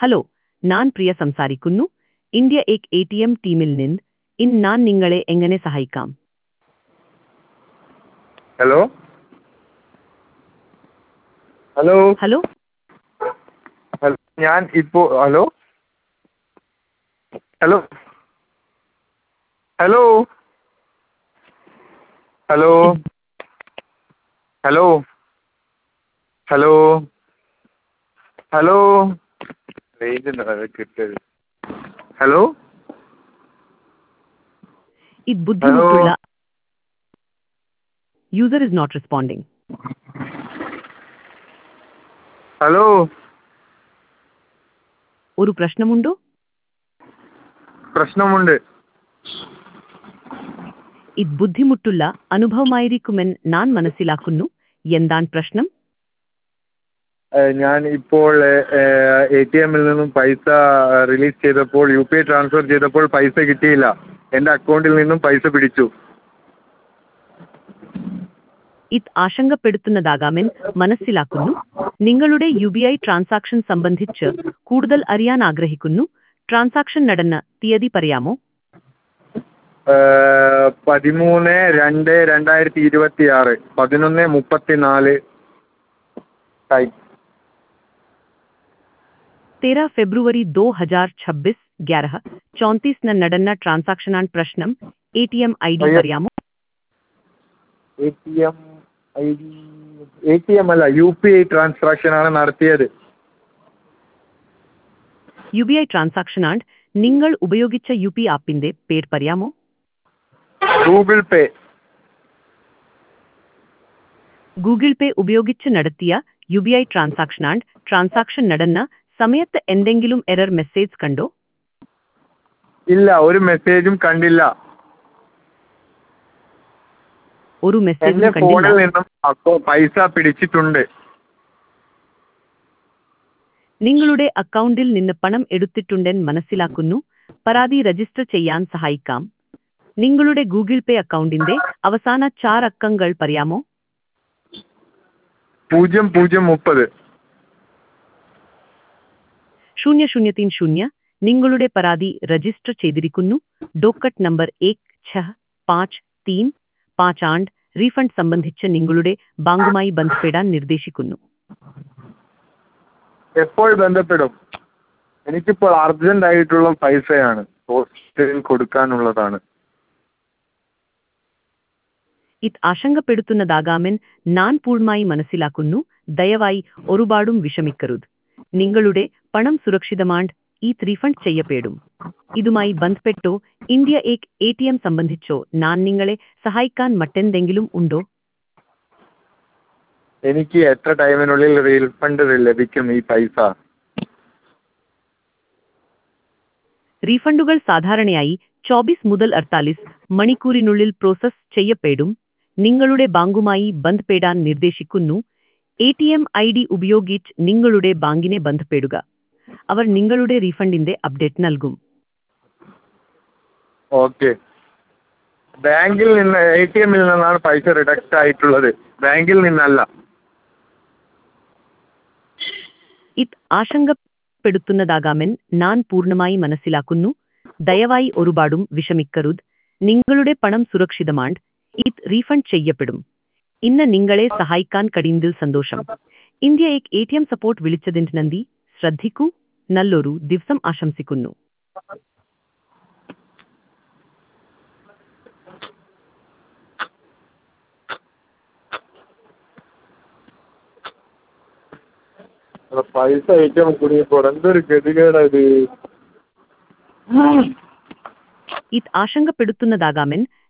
Hello ഞാൻ പ്രിയ സംസാരിക്കുന്നു India എക് എ ടി എം ടീമിൽ നിന്ന് ഇന്ന് ഞാൻ നിങ്ങളെ എങ്ങനെ സഹായിക്കാം ഹലോ ഹലോ ഹലോ ഹൽ- ഞാൻ ഇപ്പോൾ hello hello hello hello hello hello hello range കിട്ടത് ഹലോ ഇത് ബുദ്ധിമുട്ടുള്ള user is not responding hello ഒരു പ്രശ്നമുണ്ടോ പ്രശ്നമുണ്ട് ഇത് ബുദ്ധിമുട്ടുള്ള അനുഭവമായിരിക്കുമെന്ന് ഞാൻ മനസ്സിലാക്കുന്നു എന്താണ് പ്രശ്നം ഏഹ് ഞാൻ ഇപ്പോൾ എ ടി എമ്മിൽ നിന്നും പൈസ റിലീസ് ചെയ്തപ്പോൾ യു പി ഐ ട്രാൻസ്ഫർ ചെയ്തപ്പോൾ പൈസ കിട്ടിയില്ല എൻ്റെ അക്കൗണ്ടിൽ നിന്നും പൈസ പിടിച്ചു ഇത് ആശങ്കപ്പെടുത്തുന്നതാകാമെന്ന് മനസ്സിലാക്കുന്നു നിങ്ങളുടെ യു ബി ഐ ട്രാൻസാക്ഷൻ സംബന്ധിച്ച് കൂടുതൽ അറിയാൻ ആഗ്രഹിക്കുന്നു ട്രാൻസാക്ഷൻ നടന്ന തീയതി പറയാമോ ഏഹ് പതിമൂന്ന് രണ്ട് രണ്ടായിരത്തി ഇരുപത്തി ആറ് പതിനൊന്ന് മുപ്പത്തി നാല് ടൈം तेरह ഫെബ്രുവരി ദോ ഹജാർ ഛബ്ബിസ് ഗ്യാരഹ ചോന്തിസ് നടന്ന ട്രാൻസാക്ഷനാണ് പ്രശ്നം A T M I D അയ്യോ. പറയാമോ A T M I D A T M അല്ല യു പി ഐ ട്രാൻസാക്ഷനാണ് നടത്തിയത് യു ബി ഐ ട്രാൻസാക്ഷനാണ് നിങ്ങൾ ഉപയോഗിച്ച യു പി ആപ്പിന്റെ പേര് പറയാമോ ഗൂഗിൾ പേ ഗൂഗിൾ പേ ഉപയോഗിച്ച് നടത്തിയ യു ബി ഐ ട്രാൻസാക്ഷനാണ് ട്രാൻസാക്ഷൻ നടന്ന സമയത്ത് എന്തെങ്കിലും എറർ മെസ്സേജ് കണ്ടോ ഇല്ല ഒരു മെസ്സേജും കണ്ടില്ല ഒരു മെസ്സേജും എൻ്റെ ഫോണിൽ കണ്ടില്ല നിന്നും അപ്പോൾ പൈസ പിടിച്ചിട്ടുണ്ട് നിങ്ങളുടെ അക്കൗണ്ടിൽ നിന്ന് പണം എടുത്തിട്ടുണ്ടെന്ന് മനസ്സിലാക്കുന്നു പരാതി രജിസ്റ്റർ ചെയ്യാൻ സഹായിക്കാം നിങ്ങളുടെ ഗൂഗിൾ പേ അക്കൗണ്ടിന്റെ അവസാന ചാർ അക്കങ്ങൾ പറയാമോ പൂജ്യം പൂജ്യം മുപ്പത് ശൂന്യ ശൂന്യ തീൻ ശൂന്യ നിങ്ങളുടെ പരാതി രജിസ്റ്റർ ചെയ്തിരിക്കുന്നു ഡോക്കറ്റ് നമ്പർ ഏക് ഛ പാഞ്ച് തീൻ പാഞ്ച് ആണ്ട് റീഫണ്ട് സംബന്ധിച്ച് നിങ്ങളുടെ ബാങ്കുമായി ബന്ധപ്പെടാൻ നിർദ്ദേശിക്കുന്നു എപ്പോൾ ബന്ധപ്പെടും എനിക്കിപ്പോൾ അർജന്റ് ആയിട്ടുള്ള പൈസയാണ് ഹോസ്പിറ്റലിൽ കൊടുക്കാനുള്ളതാണ് ഇത് ആശങ്കപ്പെടുത്തുന്നതാകാമെന്ന് ഞാൻ പൂർണ്ണമായി മനസ്സിലാക്കുന്നു ദയവായി ഒരുപാടും വിഷമിക്കരുത് നിങ്ങളുടെ പണം സുരക്ഷിതമാണ് ഈ റീഫണ്ട് ചെയ്യപ്പെടും ഇതുമായി ബന്ധപ്പെട്ടോ ഇന്ത്യ ഏക് എ ടി എം സംബന്ധിച്ചോ ഞാൻ നിങ്ങളെ സഹായിക്കാൻ മറ്റെന്തെങ്കിലും ഉണ്ടോ എനിക്ക് എത്ര ടൈമിനുള്ളിൽ റീഫണ്ട് ലഭിക്കും ഈ പൈസ റീഫണ്ടുകൾ സാധാരണയായി ചോബീസ് മുതൽ അർത്താലിസ് മണിക്കൂറിനുള്ളിൽ പ്രോസസ് ചെയ്യപ്പെടും നിങ്ങളുടെ ബാങ്കുമായി ബന്ധപ്പെടാൻ നിർദ്ദേശിക്കുന്നു A T M I D ഉപയോഗിച്ച് നിങ്ങളുടെ ബാങ്കിനെ ബന്ധപ്പെടുക അവർ നിങ്ങളുടെ റീഫണ്ടിന്റെ അപ്ഡേറ്റ് നൽകും ഓക്കെ ബാങ്കിൽ നിന്ന് എ ടി എമ്മിൽ നിന്നാണ് പൈസ റിഡക്റ്റ് ആയിട്ടുള്ളത് ബാങ്കിൽ നിന്നല്ല ഇത് ആശങ്കപ്പെടുത്തുന്നതാകാമെന്ന് ഞാൻ പൂർണ്ണമായി മനസ്സിലാക്കുന്നു ദയവായി ഒരുപാടും വിഷമിക്കരുത് നിങ്ങളുടെ പണം സുരക്ഷിതമാണ് ഇത് റീഫണ്ട് ചെയ്യപ്പെടും ഇന്ന് നിങ്ങളെ സഹായിക്കാൻ കഴിയുന്നതിൽ സന്തോഷം ഇന്ത്യ ഏക് എ ടി എം സപ്പോർട്ട് വിളിച്ചതിന് നന്ദി ശ്രദ്ധിക്കൂ നല്ലൊരു ദിവസം ആശംസിക്കുന്നു അല്ല, പൈസ എ ടി എം കുടുങ്ങിപ്പോൾ എന്തൊരു ഗതികേടാ ഇത് ഇത് ആശങ്കപ്പെടുത്തുന്നതാകാമെന്ന്